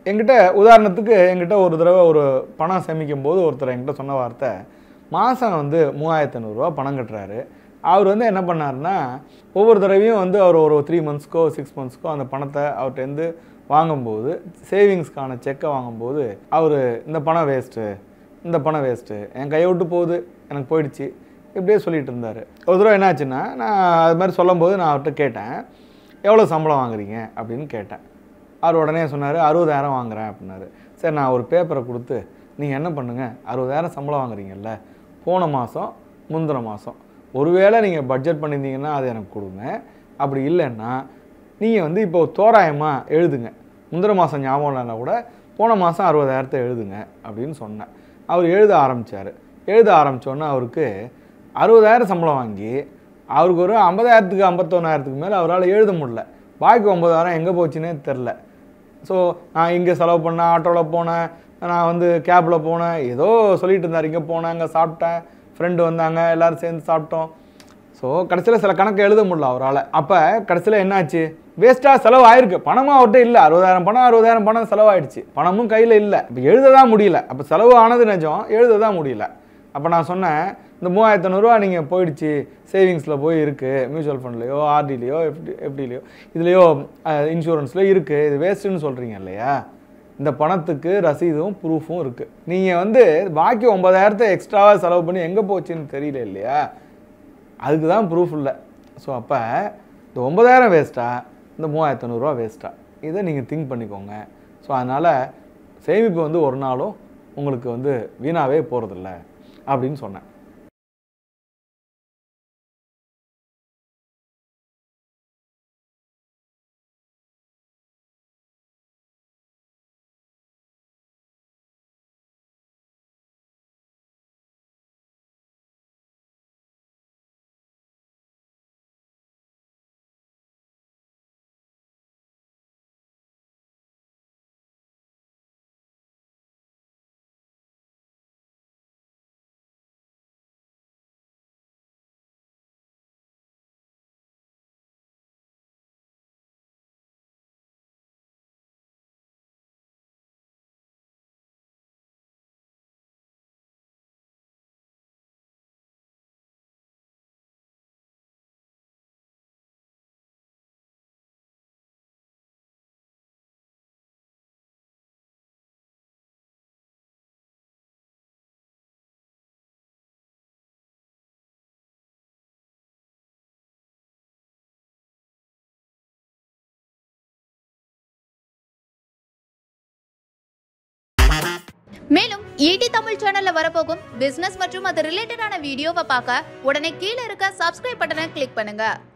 என்கிட்ட உதாரணத்துக்கு என்கிட்ட ஒரு தடவை ஒரு பணம் சேமிக்கும் போது ஒருத்தர் என்கிட்ட சொன்ன வார்த்தை மாதம் வந்து மூவாயிரத்தி ஐநூறுரூவா பணம் கட்டுறாரு அவர் வந்து என்ன பண்ணாருன்னா ஒவ்வொரு தடவையும் வந்து அவர் ஒரு த்ரீ மந்த்ஸ்க்கோ சிக்ஸ் மந்த்ஸ்க்கோ அந்த பணத்தை அவர்கிட்டருந்து வாங்கும்போது சேவிங்ஸ்க்கான செக்கை வாங்கும்போது அவர் இந்த பணம் வேஸ்ட்டு இந்த பணம் வேஸ்ட்டு என் கையை விட்டு போகுது எனக்கு போயிடுச்சு இப்படியே சொல்லிட்டு இருந்தார் ஒரு தடவை என்னாச்சுன்னா நான் அது மாதிரி சொல்லும்போது நான் அவர்கிட்ட கேட்டேன் எவ்வளோ சம்பளம் வாங்குறீங்க அப்படின்னு கேட்டேன் அவர் உடனே சொன்னார் அறுபதாயிரம் வாங்குறேன் அப்படின்னாரு சரி நான் ஒரு பேப்பரை கொடுத்து நீங்கள் என்ன பண்ணுங்கள் அறுபதாயிரம் சம்பளம் வாங்குறீங்கல்ல போன மாதம் முந்தின மாதம் ஒருவேளை நீங்கள் பட்ஜெட் பண்ணியிருந்தீங்கன்னா அது எனக்கு கொடுங்க அப்படி இல்லைன்னா நீங்கள் வந்து இப்போ தோராயமாக எழுதுங்க முந்தின மாதம் ஞாபகம் இல்லைன்னா கூட போன மாதம் அறுபதாயிரத்தை எழுதுங்க அப்படின்னு சொன்னேன் அவர் எழுத ஆரம்பித்தார் எழுத ஆரம்பித்தோன்னே அவருக்கு அறுபதாயிரம் சம்பளம் வாங்கி அவருக்கு ஒரு ஐம்பதாயிரத்துக்கு ஐம்பத்தொன்னாயிரத்துக்கு மேலே அவரால் எழுத முடியல பாக்கி ஒம்பதாயிரம் எங்கே போச்சுன்னே தெரில ஸோ நான் இங்கே செலவு பண்ணேன் ஆட்டோவில் போனேன் நான் வந்து கேபில் போனேன் ஏதோ சொல்லிட்டு இருந்தார் இங்கே போனேன் அங்கே சாப்பிட்டேன் ஃப்ரெண்டு வந்தாங்க எல்லோரும் சேர்ந்து சாப்பிட்டோம் ஸோ கடைசியில் சில கணக்கு எழுத முடியல அவரால் அப்போ கடைசியில் என்னாச்சு வேஸ்ட்டாக செலவு ஆயிருக்கு பணமும் அவர்கிட்ட இல்லை அறுபதாயிரம் பணம் அறுபதாயிரம் பணம் செலவாயிடுச்சு பணமும் கையில் இல்லை இப்போ எழுத தான் முடியல அப்போ செலவு ஆனது நிஜம் எழுத தான் முடியல அப்போ நான் சொன்னேன் இந்த மூவாயிரத்தி ஐநூறுரூவா நீங்கள் போயிடுச்சு சேவிங்ஸில் போய் இருக்குது மியூச்சுவல் ஃபண்ட்லேயோ ஆர்டிலையோ எஃப்டி எஃப்டிலையோ இதுலேயோ இன்சூரன்ஸ்லையோ இருக்குது இது வேஸ்ட்டுன்னு சொல்கிறீங்க இல்லையா இந்த பணத்துக்கு ரசீதும் ப்ரூஃபும் இருக்குது நீங்கள் வந்து பாக்கி ஒன்பதாயிரத்தை எக்ஸ்ட்ராவாக செலவு பண்ணி எங்கே போச்சுன்னு தெரியல இல்லையா அதுக்கு தான் ப்ரூஃப் இல்லை ஸோ அப்போ இந்த ஒன்பதாயிரம் வேஸ்ட்டா இந்த மூவாயிரத்தி ஐநூறுரூவா வேஸ்ட்டா இதை நீங்கள் திங்க் பண்ணிக்கோங்க ஸோ அதனால் சேமிப்பு வந்து ஒரு நாளும் உங்களுக்கு வந்து வீணாவே போகிறதில்ல அப்படின்னு சொன்னேன் மேலும் ஈடி தமிழ் சேனல்ல வரப்போகும் பிசினஸ் மற்றும் அது ரிலேட்டடான வீடியோவை பார்க்க உடனே கீழே இருக்க சப்ஸ்கிரைப் பட்டனை கிளிக் பண்ணுங்க